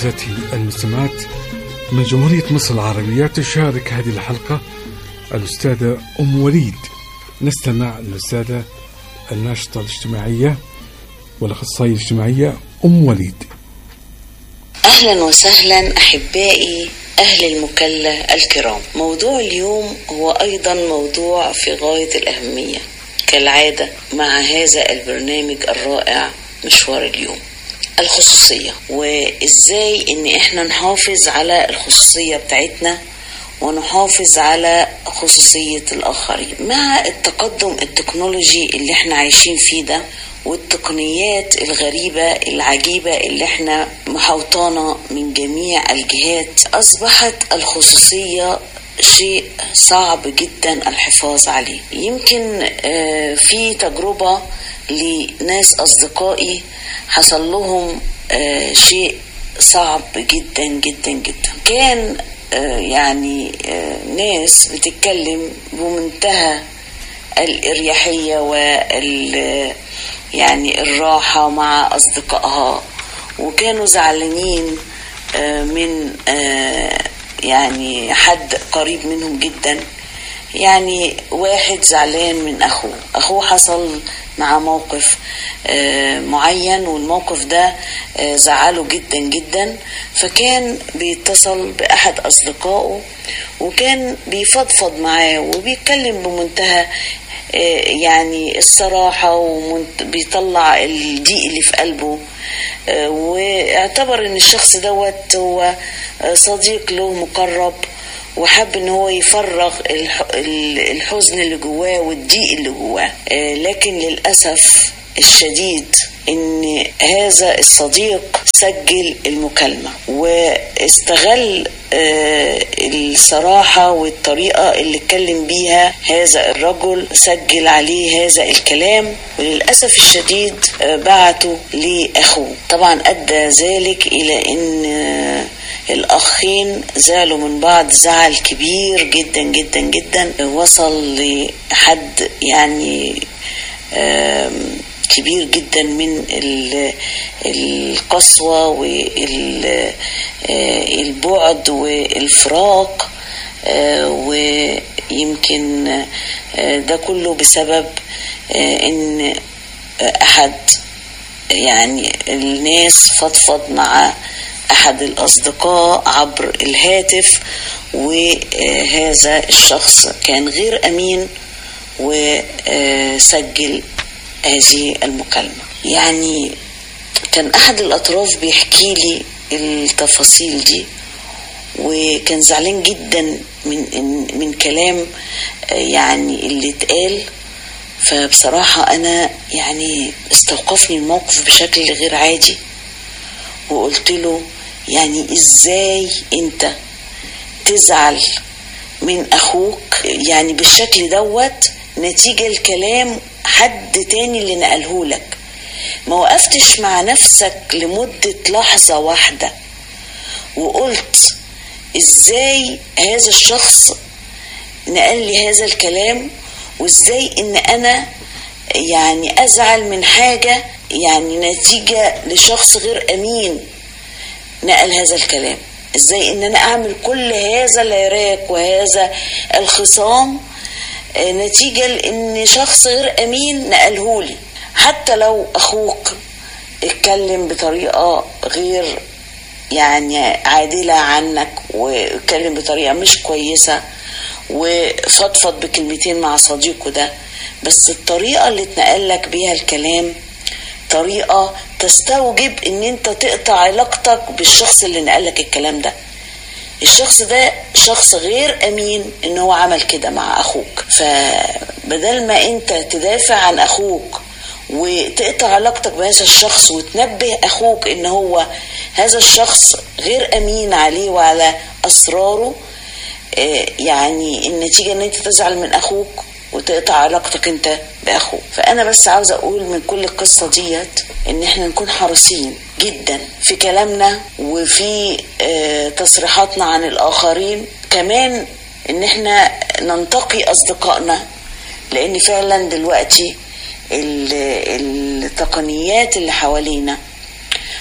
ذاتي المستمعات من جمهورية مصر العربية تشارك هذه الحلقة الأستاذة أم وليد نستمع للأستاذة الناشطة الاجتماعية والأخصائية الاجتماعية أم وليد أهلا وسهلا أحبائي أهل المكلة الكرام موضوع اليوم هو أيضا موضوع في غاية الأهمية كالعادة مع هذا البرنامج الرائع مشوار اليوم الخصوصية وإزاي إن إحنا نحافظ على الخصوصية بتاعتنا ونحافظ على خصوصية الآخرين مع التقدم التكنولوجي اللي احنا عايشين فيه ده والتقنيات الغريبة العجيبة اللي احنا محوطانا من جميع الجهات أصبحت الخصوصية شيء صعب جدا الحفاظ عليه يمكن في تجربة لناس أصدقائي حصل لهم شيء صعب جدا جدا جدا كان يعني ناس بتتكلم بمنتهى الإريحية وال يعني الراحة مع أصدقائها وكانوا زعلانين من يعني حد قريب منهم جدا يعني واحد زعلان من أخوه أخوه حصل مع موقف معين والموقف ده زعله جدا جدا فكان بيتصل بأحد أصدقائه وكان بيفضفض معاه وبيتكلم بمنتهى يعني الصراحة وبيطلع الضيق اللي في قلبه واعتبر ان الشخص دوت هو صديق له مقرب وحب ان هو يفرغ الحزن اللي جواه والضيق اللي جواه لكن للاسف الشديد ان هذا الصديق سجل المكالمة واستغل الصراحة والطريقة اللي اتكلم بيها هذا الرجل سجل عليه هذا الكلام وللأسف الشديد بعته لأخوه طبعا أدى ذلك إلى أن الأخين زعلوا من بعض زعل كبير جدا جدا جدا وصل لحد يعني كبير جدا من القسوة والبعد والفراق ويمكن ده كله بسبب ان احد يعني الناس فضفض مع احد الاصدقاء عبر الهاتف وهذا الشخص كان غير امين وسجل هذه المكالمة يعني كان أحد الأطراف بيحكي لي التفاصيل دي وكان زعلان جدا من من كلام يعني اللي اتقال فبصراحة أنا يعني استوقفني الموقف بشكل غير عادي وقلت له يعني إزاي أنت تزعل من أخوك يعني بالشكل دوت نتيجة الكلام حد تاني اللي نقله لك ما وقفتش مع نفسك لمدة لحظة واحدة وقلت ازاي هذا الشخص نقل لي هذا الكلام وازاي ان انا يعني ازعل من حاجة يعني نتيجة لشخص غير امين نقل هذا الكلام ازاي ان انا اعمل كل هذا العراك وهذا الخصام نتيجة لأن شخص غير أمين نقلهولي حتى لو أخوك اتكلم بطريقة غير يعني عادلة عنك واتكلم بطريقة مش كويسة وفضفض بكلمتين مع صديقه ده بس الطريقة اللي اتنقل لك بيها الكلام طريقة تستوجب ان انت تقطع علاقتك بالشخص اللي نقلك الكلام ده الشخص ده شخص غير امين ان هو عمل كده مع اخوك فبدل ما انت تدافع عن اخوك وتقطع علاقتك بهذا الشخص وتنبه اخوك ان هو هذا الشخص غير امين عليه وعلى اسراره يعني النتيجة ان انت تزعل من اخوك وتقطع علاقتك انت باخوك فانا بس عاوزه اقول من كل القصه ديت ان احنا نكون حريصين جدا في كلامنا وفي اه تصريحاتنا عن الاخرين كمان ان احنا ننتقي اصدقائنا لان فعلا دلوقتي التقنيات اللي حوالينا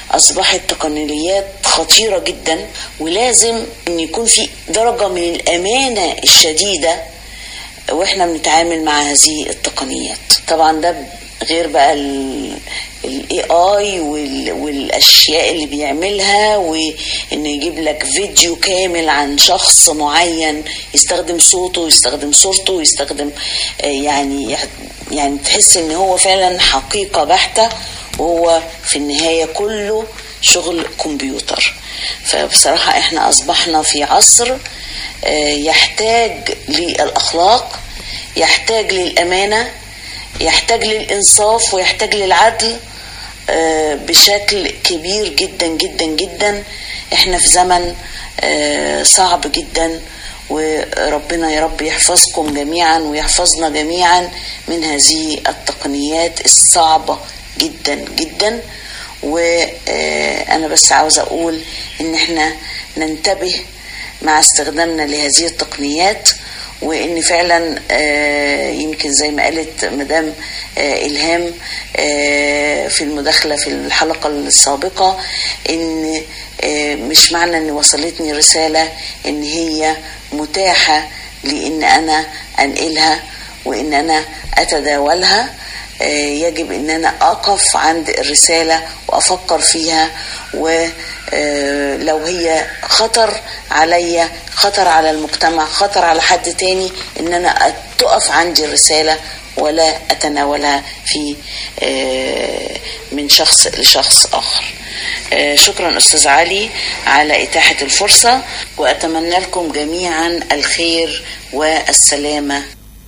أصبحت تقنيات خطيرة جدا ولازم أن يكون في درجة من الأمانة الشديدة واحنا بنتعامل مع هذه التقنيات طبعا ده غير بقى الاي اي والاشياء اللي بيعملها وانه يجيب لك فيديو كامل عن شخص معين يستخدم صوته يستخدم صورته يستخدم آه، يعني يعني تحس ان هو فعلا حقيقة بحتة وهو في النهاية كله شغل كمبيوتر فبصراحة احنا اصبحنا في عصر آه، يحتاج للاخلاق يحتاج للامانه يحتاج للانصاف ويحتاج للعدل آه، بشكل كبير جدا جدا جدا احنا في زمن آه، صعب جدا وربنا يا رب يحفظكم جميعا ويحفظنا جميعا من هذه التقنيات الصعبة جدا جدا وانا بس عاوزة اقول ان احنا ننتبه مع استخدامنا لهذه التقنيات وان فعلا آه، يمكن زي ما قالت مدام آه، الهام آه، في المداخله في الحلقه السابقه ان مش معنى ان وصلتني رساله ان هي متاحه لان انا انقلها وان انا اتداولها يجب ان انا اقف عند الرساله وافكر فيها ولو هي خطر عليا خطر على المجتمع خطر على حد تاني ان انا تقف عندي الرساله ولا اتناولها في من شخص لشخص اخر شكرا استاذ علي على اتاحه الفرصه واتمنى لكم جميعا الخير والسلامه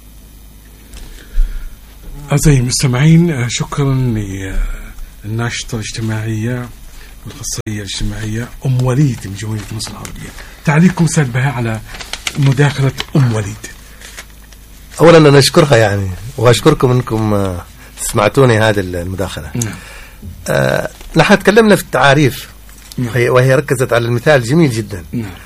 أعزائي المستمعين شكرا للناشطة الاجتماعية والخاصية الاجتماعية أم وليد من جمهورية مصر العربية تعليقكم أستاذ بهاء على مداخلة أم وليد أولا أنا أشكرها يعني وأشكركم أنكم سمعتوني هذه المداخلة نعم. آه نحن تكلمنا في التعاريف نعم. وهي ركزت على المثال جميل جدا نعم.